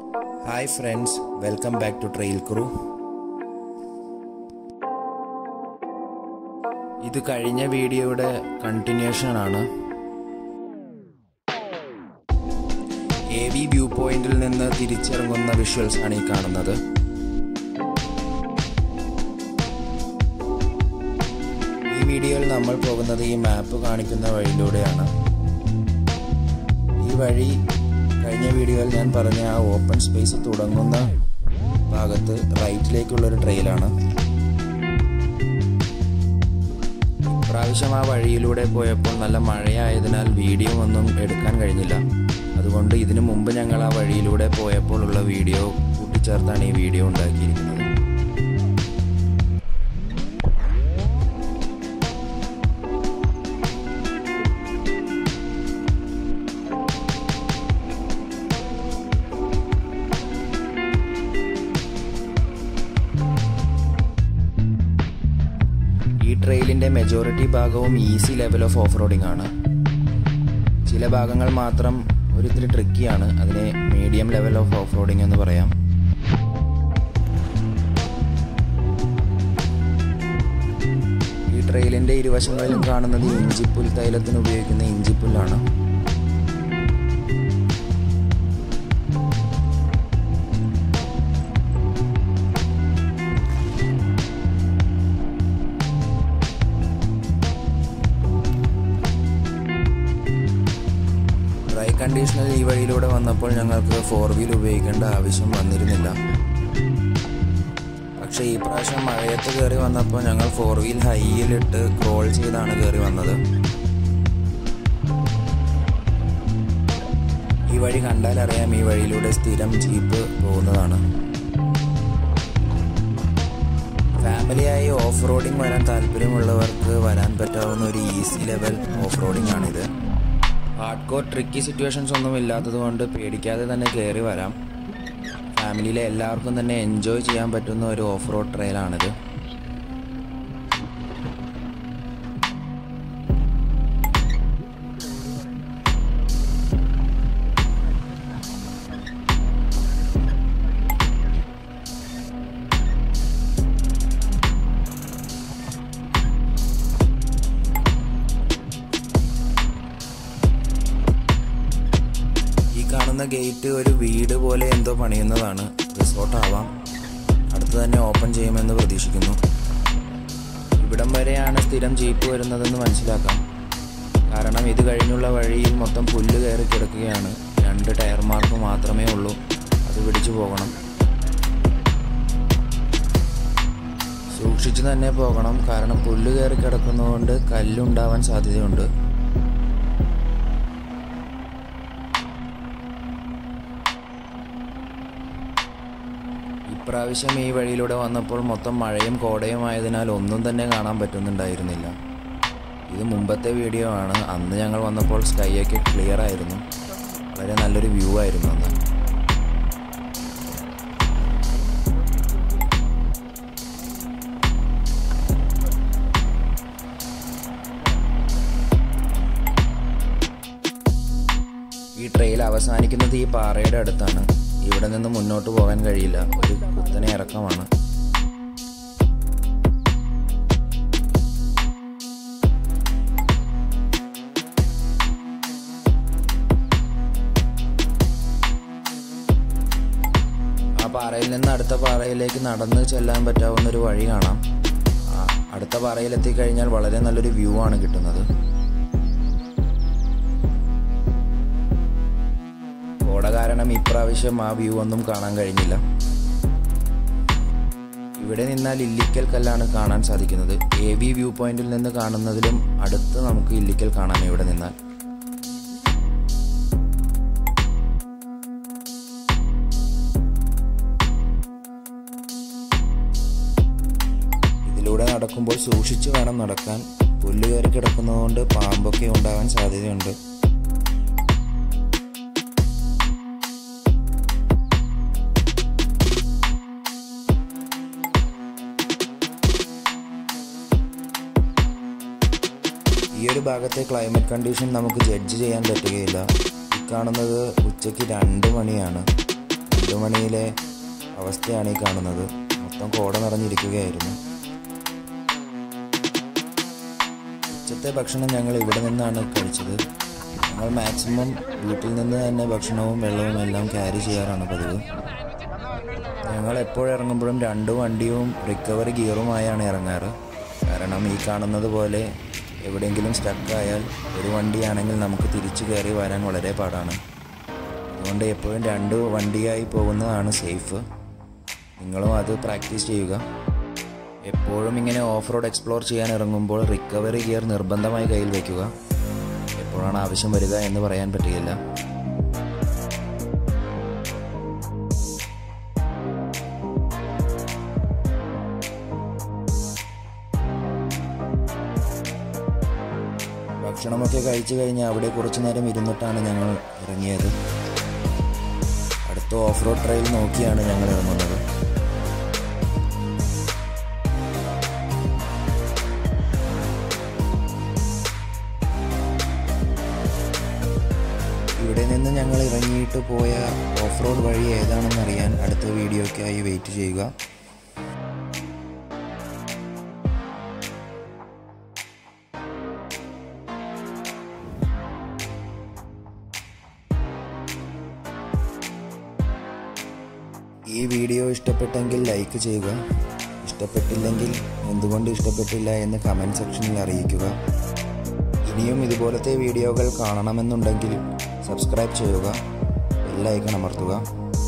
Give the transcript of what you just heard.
hi friends welcome back to trail crew ഇത് കഴിഞ്ഞ വീഡിയോയുടെ കണ്ടിന്യൂഷൻ ആണ് എ വി വ്യൂ പോയിന്റിൽ നിന്ന് തിരിച്ചിറങ്ങുന്ന വിഷ്വൽസ് ആണ് ഈ കാണുന്നത് ഈ വീഡിയോയിൽ നമ്മൾ പോകുന്നത് ഈ മാപ്പ് കാണിക്കുന്ന വഴിയിലൂടെയാണ് ഈ വഴി കഴിഞ്ഞ വീഡിയോയിൽ ഞാൻ പറഞ്ഞ ആ ഓപ്പൺ സ്പേസ് തുടങ്ങുന്ന ഭാഗത്ത് റൈറ്റിലേക്കുള്ളൊരു ട്രെയിലാണ് ഇപ്രാവശ്യം ആ വഴിയിലൂടെ പോയപ്പോൾ നല്ല മഴയായതിനാൽ വീഡിയോ ഒന്നും എടുക്കാൻ കഴിഞ്ഞില്ല അതുകൊണ്ട് ഇതിനു മുമ്പ് ഞങ്ങൾ ആ വഴിയിലൂടെ പോയപ്പോൾ ഉള്ള വീഡിയോ കൂട്ടിച്ചേർത്താണ് ഈ വീഡിയോ ഉണ്ടാക്കിയിരിക്കുന്നത് ഈ ട്രെയിലിൻ്റെ മെജോറിറ്റി ഭാഗവും easy level of off roading ആണ് ചില ഭാഗങ്ങൾ മാത്രം ഒരിത്തിരി ട്രിക്കിയാണ് അതിനെ medium level of off roading എന്ന് പറയാം ഈ ട്രെയിലിൻ്റെ ഇരുവശങ്ങളിലും കാണുന്നത് ഇഞ്ചിപ്പുൽ തൈലത്തിന് ഉപയോഗിക്കുന്ന ഇഞ്ചിപ്പുല്ലാണ് ഡ്രൈ കണ്ടീഷനിൽ ഈ വഴിയിലൂടെ വന്നപ്പോൾ ഞങ്ങൾക്ക് ഫോർ വീൽ ഉപയോഗിക്കേണ്ട ആവശ്യം വന്നിരുന്നില്ല പക്ഷേ ഈ പ്രാവശ്യം മഴയത്ത് കയറി വന്നപ്പോൾ ഞങ്ങൾ ഫോർ വീൽ ഹൈയിലിട്ട് ക്രോൾ ചെയ്താണ് കയറി വന്നത് ഈ വഴി കണ്ടാൽ അറിയാം ഈ വഴിയിലൂടെ സ്ഥിരം ജീപ്പ് പോകുന്നതാണ് ഫാമിലിയായി ഓഫ് റോഡിംഗ് വരാൻ താല്പര്യമുള്ളവർക്ക് വരാൻ പറ്റാവുന്ന ഒരു ഈസി ലെവൽ ഓഫ് റോഡിംഗ് ആണിത് ഹാർഡ് കോർ ട്രിക്കി സിറ്റുവേഷൻസ് ഒന്നും ഇല്ലാത്തതുകൊണ്ട് പേടിക്കാതെ തന്നെ കയറി വരാം ഫാമിലിയിലെ എല്ലാവർക്കും തന്നെ എൻജോയ് ചെയ്യാൻ പറ്റുന്ന ഒരു ഓഫ് റോഡ് ട്രെയിലാണിത് ഈ കാണുന്ന ഗേറ്റ് ഒരു വീട് പോലെ എന്തോ പണിയുന്നതാണ് റിസോർട്ട് ആവാം അടുത്ത് തന്നെ ഓപ്പൺ ചെയ്യുമെന്ന് പ്രതീക്ഷിക്കുന്നു ഇവിടം വരെയാണ് സ്ഥിരം ജീപ്പ് വരുന്നതെന്ന് മനസ്സിലാക്കാം കാരണം ഇത് കഴിഞ്ഞുള്ള വഴിയിൽ മൊത്തം പുല്ല് കയറി കിടക്കുകയാണ് രണ്ട് ടയർ മാർക്ക് മാത്രമേ ഉള്ളൂ അത് പിടിച്ചു പോകണം സൂക്ഷിച്ചു തന്നെ പോകണം കാരണം പുല്ല് കയറി കിടക്കുന്നതുകൊണ്ട് കല്ലുണ്ടാവാൻ സാധ്യതയുണ്ട് ഇപ്രാവശ്യം ഈ വഴിയിലൂടെ വന്നപ്പോൾ മൊത്തം മഴയും കോടയുമായതിനാൽ ഒന്നും തന്നെ കാണാൻ പറ്റുന്നുണ്ടായിരുന്നില്ല ഇത് മുമ്പത്തെ വീഡിയോ ആണ് അന്ന് ഞങ്ങൾ വന്നപ്പോൾ സ്കൈ ഒക്കെ ക്ലിയർ ആയിരുന്നു വളരെ നല്ലൊരു വ്യൂ ആയിരുന്നു അന്ന് ഈ ട്രെയിൽ അവസാനിക്കുന്നത് ഈ പാറയുടെ അടുത്താണ് ഇവിടെ നിന്ന് മുന്നോട്ട് പോകാൻ കഴിയില്ല ഒരു കുത്തനെ ഇറക്കമാണ് ആ പാറയിൽ നിന്ന് അടുത്ത പാറയിലേക്ക് നടന്ന് ചെല്ലാൻ പറ്റാവുന്ന ഒരു വഴി കാണാം ആ, അടുത്ത പാറയിൽ എത്തിക്കഴിഞ്ഞാൽ വളരെ നല്ലൊരു വ്യൂ ആണ് കിട്ടുന്നത് കോട കാരണം ഇപ്രാവശ്യം ആ വ്യൂ ഒന്നും കാണാൻ കഴിഞ്ഞില്ല ഇവിടെ നിന്നാൽ ഇല്ലിക്കൽ കല്ലാണ് കാണാൻ സാധിക്കുന്നത് എ വി വ്യൂ പോയിന്റിൽ നിന്ന് കാണുന്നതിലും അടുത്ത് നമുക്ക് ഇല്ലിക്കൽ കാണാം ഇവിടെ നിന്നാൽ ഇതിലൂടെ നടക്കുമ്പോൾ സൂക്ഷിച്ചു വേണം നടക്കാൻ പുല്ല് കയറി കിടക്കുന്നതുകൊണ്ട് പാമ്പൊക്കെ ഉണ്ടാകാൻ സാധ്യതയുണ്ട് ഈ ഒരു ഭാഗത്തെ ക്ലൈമറ്റ് കണ്ടീഷൻ നമുക്ക് ജഡ്ജ് ചെയ്യാൻ പറ്റുകയില്ല ഈ കാണുന്നത് ഉച്ചയ്ക്ക് രണ്ട് മണിയാണ് പെരുമണിയിലെ അവസ്ഥയാണ് ഈ കാണുന്നത് മൊത്തം കോട നിറഞ്ഞിരിക്കുകയായിരുന്നു ഉച്ചത്തെ ഭക്ഷണം ഞങ്ങൾ ഇവിടെ നിന്നാണ് കഴിച്ചത് ഞങ്ങൾ മാക്സിമം വീട്ടിൽ നിന്ന് തന്നെ ഭക്ഷണവും വെള്ളവും എല്ലാം ക്യാരി ചെയ്യാറാണ് പതിവ് ഞങ്ങൾ എപ്പോഴിറങ്ങുമ്പോഴും രണ്ട് വണ്ടിയും റിക്കവറി ഗിയറുമായാണ് ഇറങ്ങാറ് കാരണം ഈ കാണുന്നത് പോലെ എവിടെയെങ്കിലും സ്റ്റക്കായാൽ ഒരു വണ്ടിയാണെങ്കിൽ നമുക്ക് തിരിച്ചു കയറി വരാൻ വളരെ പാടാണ് അതുകൊണ്ട് എപ്പോഴും രണ്ട് വണ്ടിയായി പോകുന്നതാണ് സേഫ് നിങ്ങളും അത് പ്രാക്ടീസ് ചെയ്യുക എപ്പോഴും ഇങ്ങനെ ഓഫ് റോഡ് എക്സ്പ്ലോർ ചെയ്യാൻ ഇറങ്ങുമ്പോൾ റിക്കവറി ഗിയർ നിർബന്ധമായി കയ്യിൽ വയ്ക്കുക എപ്പോഴാണ് ആവശ്യം വരിക എന്ന് പറയാൻ പറ്റുകയില്ല ഭക്ഷണമൊക്കെ കഴിച്ചു കഴിഞ്ഞ് അവിടെ കുറച്ചു നേരം ഇരുന്നിട്ടാണ് ഞങ്ങൾ ഇറങ്ങിയത് അടുത്ത ഓഫ് റോഡ് ട്രെയിൽ നോക്കിയാണ് ഞങ്ങൾ ഇറങ്ങുന്നത് ഇവിടെ നിന്ന് ഞങ്ങൾ ഇറങ്ങിയിട്ട് പോയ ഓഫ് റോഡ് വഴി ഏതാണെന്ന് അറിയാൻ അടുത്ത വീഡിയോയ്ക്കായി വെയിറ്റ് ചെയ്യുക ഈ വീഡിയോ ഇഷ്ടപ്പെട്ടെങ്കിൽ ലൈക്ക് ചെയ്യുക ഇഷ്ടപ്പെട്ടില്ലെങ്കിൽ എന്തുകൊണ്ട് ഇഷ്ടപ്പെട്ടില്ല എന്ന് കമൻറ്റ് സെക്ഷനിൽ അറിയിക്കുക ഇനിയും ഇതുപോലത്തെ വീഡിയോകൾ കാണണമെന്നുണ്ടെങ്കിൽ സബ്സ്ക്രൈബ് ചെയ്യുക ബെല്ലൈക്കൺ അമർത്തുക